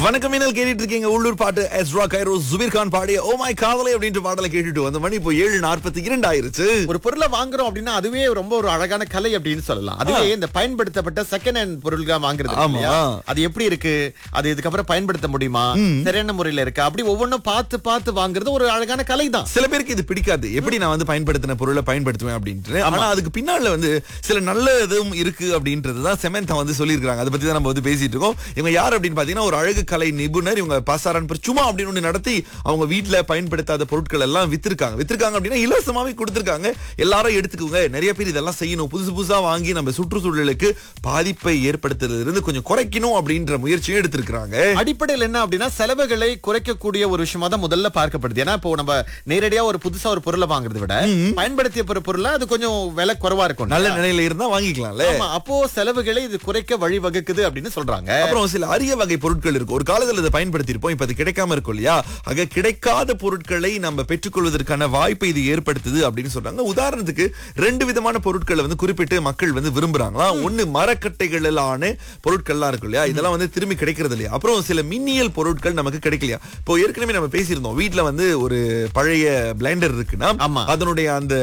வணக்கம் மின்னல் கேட்டுட்டு இருக்கீங்க உள்ளூர் பாட்டு எஸ்ரா கைரோ ஜுபீர் கான் பாடிய ஓ மை காதலை அப்படின்ற பாடலை கேட்டுட்டு வந்த மணி இப்போ ஏழு நாற்பத்தி இரண்டு ஆயிருச்சு ஒரு பொருளை வாங்குறோம் அப்படின்னா அதுவே ரொம்ப ஒரு அழகான கலை அப்படின்னு சொல்லலாம் அதுவே இந்த பயன்படுத்தப்பட்ட செகண்ட் ஹேண்ட் பொருள்கள் வாங்குறது ஆமா. இல்லையா? அது எப்படி இருக்கு அது இதுக்கப்புறம் பயன்படுத்த முடியுமா சரியான முறையில இருக்கு அப்படி ஒவ்வொன்றும் பார்த்து பார்த்து வாங்குறது ஒரு அழகான கலை தான் சில பேருக்கு இது பிடிக்காது எப்படி நான் வந்து பயன்படுத்தின பொருளை பயன்படுத்துவேன் அப்படின்ட்டு ஆனா அதுக்கு பின்னால வந்து சில நல்ல இதுவும் இருக்கு அப்படின்றது தான் செமெந்தா வந்து சொல்லியிருக்காங்க அதை பத்தி தான் நம்ம வந்து பேசிட்டு இருக்கோம் இவங்க யார் அப்படின்னு பாத்தீங்கன்னா ஒரு அழகு கலை நிபுணர் இவங்க பாசாரான் பேர் சும்மா அப்படின்னு ஒண்ணு நடத்தி அவங்க வீட்ல பயன்படுத்தாத பொருட்கள் எல்லாம் வித்திருக்காங்க வித்திருக்காங்க அப்படின்னா இலவசமாவே கொடுத்திருக்காங்க எல்லாரும் எடுத்துக்கோங்க நிறைய பேர் இதெல்லாம் செய்யணும் புதுசு புதுசா வாங்கி நம்ம சுற்றுச்சூழலுக்கு பாதிப்பை ஏற்படுத்துறதுல இருந்து கொஞ்சம் குறைக்கணும் அப்படின்ற முயற்சியும் எடுத்திருக்காங்க அடிப்படையில் என்ன அப்படின்னா செலவுகளை குறைக்கக்கூடிய ஒரு விஷயமா தான் முதல்ல பார்க்கப்படுது ஏன்னா இப்போ நம்ம நேரடியா ஒரு புதுசா ஒரு பொருளை வாங்குறதை விட பயன்படுத்திய ஒரு பொருளை அது கொஞ்சம் விலை குறைவா இருக்கும் நல்ல நிலையில இருந்தா வாங்கிக்கலாம்ல ஆமா அப்போ செலவுகளை இது குறைக்க வழிவகுக்குது அப்படின்னு சொல்றாங்க அப்புறம் சில அரிய வகை பொருட்கள் இருக்கு ஒரு காலத்துல இதை பயன்படுத்தியிருப்போம் இப்ப அது கிடைக்காம இருக்கும் இல்லையா ஆக கிடைக்காத பொருட்களை நம்ம பெற்றுக்கொள்வதற்கான வாய்ப்பை இது ஏற்படுத்துது அப்படின்னு சொல்றாங்க உதாரணத்துக்கு ரெண்டு விதமான பொருட்களை வந்து குறிப்பிட்டு மக்கள் வந்து விரும்புறாங்களா ஒண்ணு மரக்கட்டைகளான பொருட்கள்லாம் இருக்கும் இல்லையா இதெல்லாம் வந்து திரும்பி கிடைக்கிறது இல்லையா அப்புறம் சில மின்னியல் பொருட்கள் நமக்கு கிடைக்கலையா இப்போ ஏற்கனவே நம்ம பேசியிருந்தோம் வீட்ல வந்து ஒரு பழைய பிளைண்டர் இருக்குன்னா ஆமா. அதனுடைய அந்த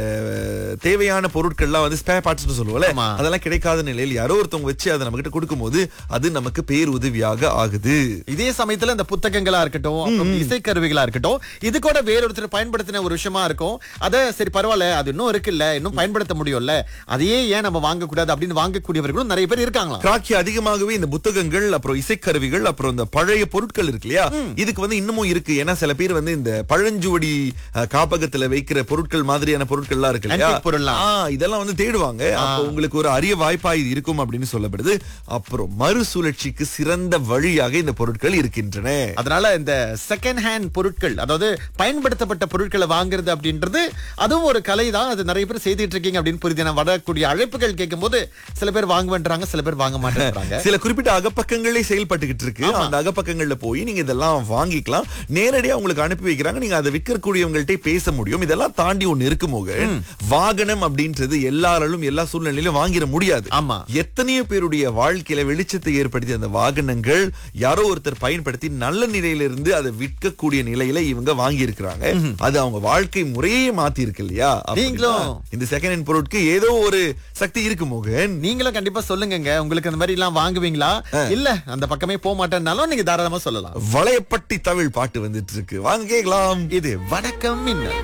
தேவையான பொருட்கள்லாம் வந்து ஸ்பேர் பார்ட்ஸ் சொல்லுவோம்ல ஆமா. அதெல்லாம் கிடைக்காத நிலையில் யாரோ ஒருத்தவங்க வச்சு அதை நம்ம கிட்ட கொடுக்கும்போது அது நமக்கு பேர் உதவியாக ஆகுது இதே சமயத்துல இந்த புத்தகங்களா இருக்கட்டும் அப்புறம் இசைக்கருவிகளா இருக்கட்டும் இது கூட வேறொருத்தர் பயன்படுத்தின ஒரு விஷயமா இருக்கும் அத சரி பரவாயில்ல அது இன்னும் இருக்குல்ல இன்னும் பயன்படுத்த முடியும்ல அதையே ஏன் நம்ம வாங்கக்கூடாது அப்படின்னு வாங்கக்கூடியவர்களும் நிறைய பேர் இருக்காங்களாம் கிராக்கி அதிகமாகவே இந்த புத்தகங்கள் அப்புறம் இசைக்கருவிகள் அப்புறம் இந்த பழைய பொருட்கள் இருக்கு இல்லையா இதுக்கு வந்து இன்னமும் இருக்கு ஏன்னா சில பேர் வந்து இந்த பழஞ்சுவடி அஹ், காப்பகத்துல வைக்கிற பொருட்கள் மாதிரியான பொருட்கள்லாம் இருக்கு இல்லையா Antique பொருள்லாம். ஆ, இதெல்லாம் வந்து தேடுவாங்க அப்போ உங்களுக்கு ஒரு அரிய வாய்ப்பா இது இருக்கும் அப்படின்னு சொல்லப்படுது அப்புறம் மறுசுழற்சிக்கு சிறந்த வழியாக இந்த பொருட்கள் இருக்கின்றன அதனால இந்த செகண்ட் ஹேண்ட் பொருட்கள் அதாவது பயன்படுத்தப்பட்ட பொருட்களை வாங்குறது அப்படின்றது அதுவும் ஒரு கலை தான் அது நிறைய பேர் செய்துட்டு இருக்கீங்க அப்படின்னு புரியுது நான் வரக்கூடிய அழைப்புகள் கேட்கும்போது சில பேர் வாங்குவேன்றாங்க சில பேர் வாங்க மாட்டேன்றாங்க சில குறிப்பிட்ட அகப்பக்கங்களே செயல்பட்டுக்கிட்டு இருக்கு அந்த அகப்பக்கங்கள்ல போய் நீங்க இதெல்லாம் வாங்கிக்கலாம் நேரடியா உங்களுக்கு அனுப்பி வைக்கிறாங்க நீங்க அதை விற்கக்கூடியவங்கள்ட்ட பேச முடியும் இதெல்லாம் தாண்டி ஒண்ணு இருக்கு மோகன் வாகனம் அப்படின்றது எல்லாராலும் எல்லா சூழ்நிலையிலும் வாங்கிட முடியாது ஆமா. எத்தனையோ பேருடைய வாழ்க்கையில வெளிச்சத்தை ஏற்படுத்தி அந்த வாகனங்கள் யாரோ ஒருத்தர் பயன்படுத்தி நல்ல நிலையில இருந்து அதை விற்கக்கூடிய நிலையில இவங்க வாங்கி இருக்கிறாங்க அது அவங்க வாழ்க்கை முறையே மாத்தி இருக்கு இல்லையா அப்படின்னா நீங்களும் இந்த செகண்ட் ஹேண்ட் பொருட்க்கு ஏதோ ஒரு சக்தி இருக்கு மோகன் நீங்களும் கண்டிப்பா சொல்லுங்கங்க உங்களுக்கு அந்த மாதிரி எல்லாம் வாங்குவீங்களா இல்ல அந்த பக்கமே போக மாட்டேன்னாலும் நீங்க தாராளமா சொல்லலாம் வளையப்பட்டி தமிழ் பாட்டு வந்துட்டு இருக்கு வாங்க கேக்கலாம் இது வணக்கம் மின்னல்